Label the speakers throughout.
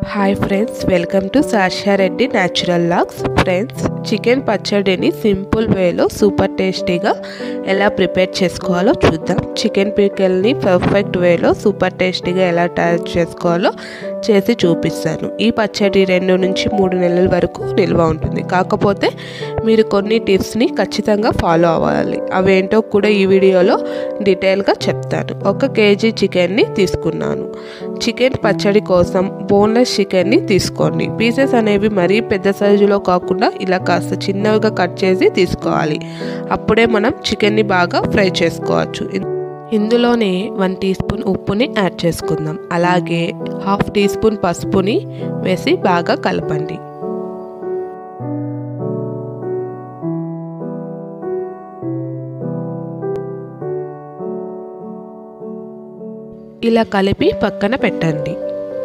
Speaker 1: hi friends welcome to Sasha Reddy natural logs friends chicken పచ్చడిని simple వేలో super టేస్టీగా ఎలా ప్రిపేర్ చేసుకోవాలో చూద్దాం చికెన్ పికల్ని పర్ఫెక్ట్ వేలో సూపర్ టేస్టీగా ఎలా తయారు చేసుకోవాలో చేసి చూపిస్తాను ఈ పచ్చడి రెండు నుంచి మూడు నెలల వరకు నిల్వ ఉంటుంది కాకపోతే మీరు కొన్ని టిప్స్ని ఖచ్చితంగా ఫాలో అవ్వాలి అవేంటో కూడా ఈ వీడియోలో డీటెయిల్గా చెప్తాను ఒక కేజీ చికెన్ని తీసుకున్నాను చికెన్ పచ్చడి కోసం బోన్లెస్ చికెన్ని తీసుకోండి పీసెస్ అనేవి మరీ పెద్ద సైజులో కాకుండా ఇలా కాస్త చిన్నవిగా కట్ చేసి తీసుకోవాలి అప్పుడే మనం చికెన్ని బాగా ఫ్రై చేసుకోవచ్చు ఇందులోనే వన్ టీ స్పూన్ ఉప్పుని యాడ్ చేసుకుందాం అలాగే హాఫ్ టీ స్పూన్ పసుపుని వేసి బాగా కలపండి ఇలా కలిపి పక్కన పెట్టండి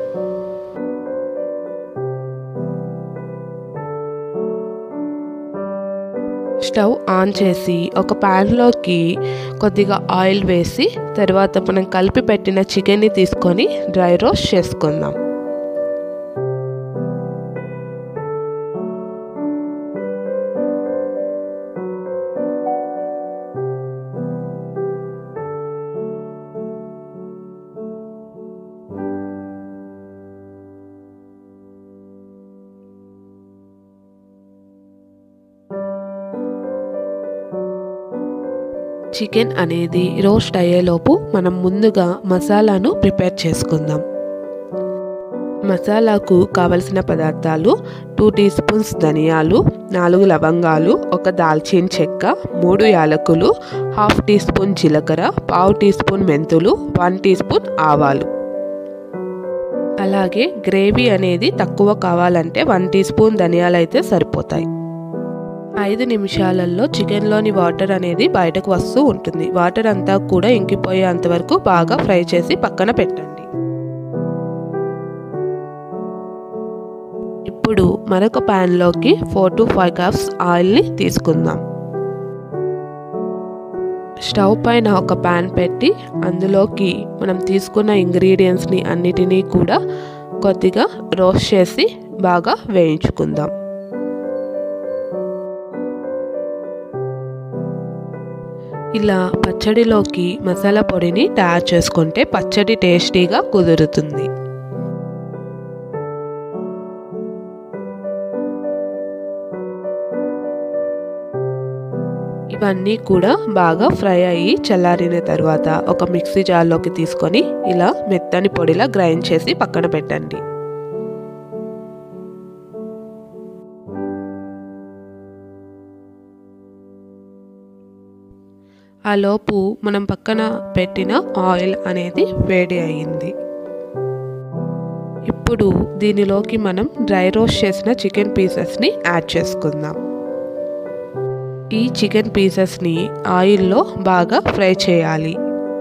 Speaker 1: స్టవ్ ఆన్ చేసి ఒక ప్యాన్లోకి కొద్దిగా ఆయిల్ వేసి తర్వాత మనం కలిపి పెట్టిన చికెన్ని తీసుకొని డ్రై రోస్ట్ చేసుకుందాం చికెన్ అనేది రోస్ట్ అయ్యేలోపు మనం ముందుగా మసాలాను ప్రిపేర్ చేసుకుందాం మసాలాకు కావలసిన పదార్థాలు టూ టీ స్పూన్స్ ధనియాలు నాలుగు లవంగాలు ఒక దాల్చిన చెక్క మూడు యాలకులు హాఫ్ టీ స్పూన్ జీలకర్ర పావు టీ స్పూన్ మెంతులు వన్ టీ స్పూన్ ఆవాలు అలాగే గ్రేవీ అనేది తక్కువ కావాలంటే వన్ టీ స్పూన్ ధనియాలు అయితే సరిపోతాయి ఐదు నిమిషాలలో చికెన్లోని వాటర్ అనేది బయటకు వస్తూ ఉంటుంది వాటర్ అంతా కూడా ఇంకిపోయేంత వరకు బాగా ఫ్రై చేసి పక్కన పెట్టండి ఇప్పుడు మరొక ప్యాన్లోకి ఫోర్ టు ఫైవ్ కప్స్ ఆయిల్ని తీసుకుందాం స్టవ్ పైన ఒక ప్యాన్ పెట్టి అందులోకి మనం తీసుకున్న ఇంగ్రీడియంట్స్ని అన్నిటినీ కూడా కొద్దిగా రోస్ట్ చేసి బాగా వేయించుకుందాం ఇలా పచ్చడిలోకి మసాలా పొడిని తయారు చేసుకుంటే పచ్చడి టేస్టీగా కుదురుతుంది ఇవన్నీ కూడా బాగా ఫ్రై అయ్యి చల్లారిన తర్వాత ఒక మిక్సీ జార్లోకి తీసుకొని ఇలా మెత్తని పొడిలా గ్రైండ్ చేసి పక్కన పెట్టండి ఆ లోపు మనం పక్కన పెట్టిన ఆయిల్ అనేది వేడి అయ్యింది ఇప్పుడు దీనిలోకి మనం డ్రై రోస్ట్ చేసిన చికెన్ పీసెస్ని యాడ్ చేసుకుందాం ఈ చికెన్ పీసెస్ని ఆయిల్లో బాగా ఫ్రై చేయాలి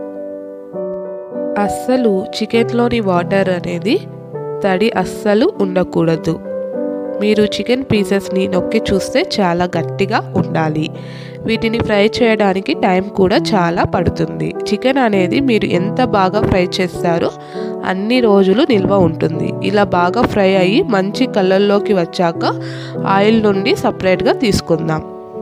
Speaker 1: అస్సలు చికెన్లోని వాటర్ అనేది తడి అస్సలు ఉండకూడదు మీరు చికెన్ పీసెస్ని నొక్కి చూస్తే చాలా గట్టిగా ఉండాలి వీటిని ఫ్రై చేయడానికి టైం కూడా చాలా పడుతుంది చికెన్ అనేది మీరు ఎంత బాగా ఫ్రై చేస్తారో అన్ని రోజులు నిల్వ ఉంటుంది ఇలా బాగా ఫ్రై అయ్యి మంచి కలర్లోకి వచ్చాక ఆయిల్ నుండి సపరేట్గా తీసుకుందాం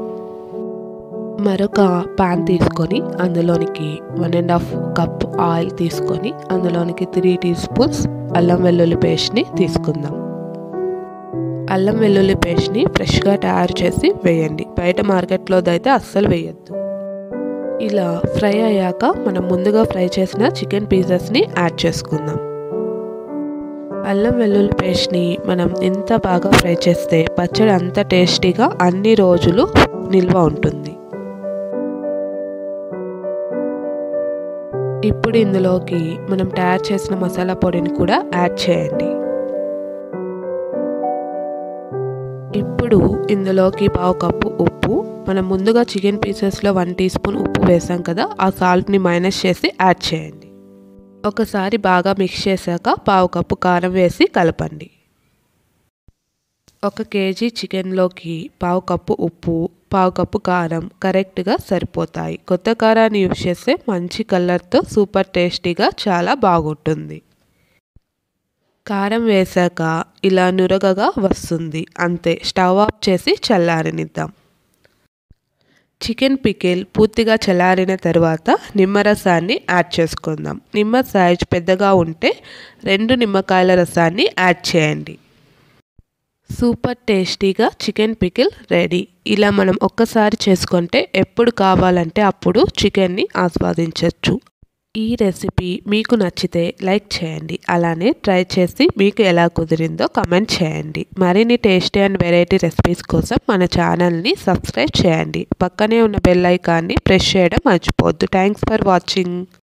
Speaker 1: మరొక పాన్ తీసుకొని అందులోనికి one and half cup oil తీసుకొని అందులోనికి త్రీ టీ స్పూన్స్ అల్లం వెల్లుల్లి పేస్ట్ని తీసుకుందాం అల్లం వెల్లుల్లి పేస్ట్ని ఫ్రెష్గా తయారు చేసి వేయండి బయట మార్కెట్లో అయితే అస్సలు వేయద్దు ఇలా ఫ్రై అయ్యాక మనం ముందుగా ఫ్రై చేసిన చికెన్ పీసెస్ని యాడ్ చేసుకుందాం అల్లం వెల్లుల్లి పేస్ట్ని మనం ఎంత బాగా ఫ్రై చేస్తే పచ్చడి అంత టేస్టీగా అన్ని రోజులు నిల్వ ఉంటుంది ఇప్పుడు ఇందులోకి మనం తయారు చేసిన మసాలా పొడిని కూడా యాడ్ చేయండి ఇప్పుడు ఇందులోకి పావు కప్పు ఉప్పు మనం ముందుగా చికెన్ పీసెస్లో వన్ టీ స్పూన్ ఉప్పు వేసాం కదా ఆ సాల్ట్ని మైనస్ చేసి యాడ్ చేయండి ఒకసారి బాగా మిక్స్ చేశాక పావు కప్పు కారం వేసి కలపండి ఒక కేజీ చికెన్లోకి పావు కప్పు ఉప్పు పావు కప్పు కారం కరెక్ట్గా సరిపోతాయి కొత్త కారాన్ని యూజ్ చేస్తే మంచి కలర్తో సూపర్ టేస్టీగా చాలా బాగుంటుంది కారం వేసాక ఇలా నురగగా వస్తుంది అంతే స్టవ్ ఆఫ్ చేసి చల్లారనిద్దాం చికెన్ పికిల్ పూర్తిగా చల్లారిన తర్వాత నిమ్మరసాన్ని యాడ్ చేసుకుందాం నిమ్మ సైజ్ పెద్దగా ఉంటే రెండు నిమ్మకాయల రసాన్ని యాడ్ చేయండి సూపర్ టేస్టీగా చికెన్ పికిల్ రెడీ ఇలా మనం ఒక్కసారి చేసుకుంటే ఎప్పుడు కావాలంటే అప్పుడు చికెన్ని ఆస్వాదించవచ్చు ఈ రెసిపీ మీకు నచ్చితే లైక్ చేయండి అలానే ట్రై చేసి మీకు ఎలా కుదిరిందో కమెంట్ చేయండి మరిన్ని టేస్టీ అండ్ వెరైటీ రెసిపీస్ కోసం మన ఛానల్ని సబ్స్క్రైబ్ చేయండి పక్కనే ఉన్న బెల్ ఐకాన్ని ప్రెస్ చేయడం మర్చిపోవద్దు థ్యాంక్స్ ఫర్ వాచింగ్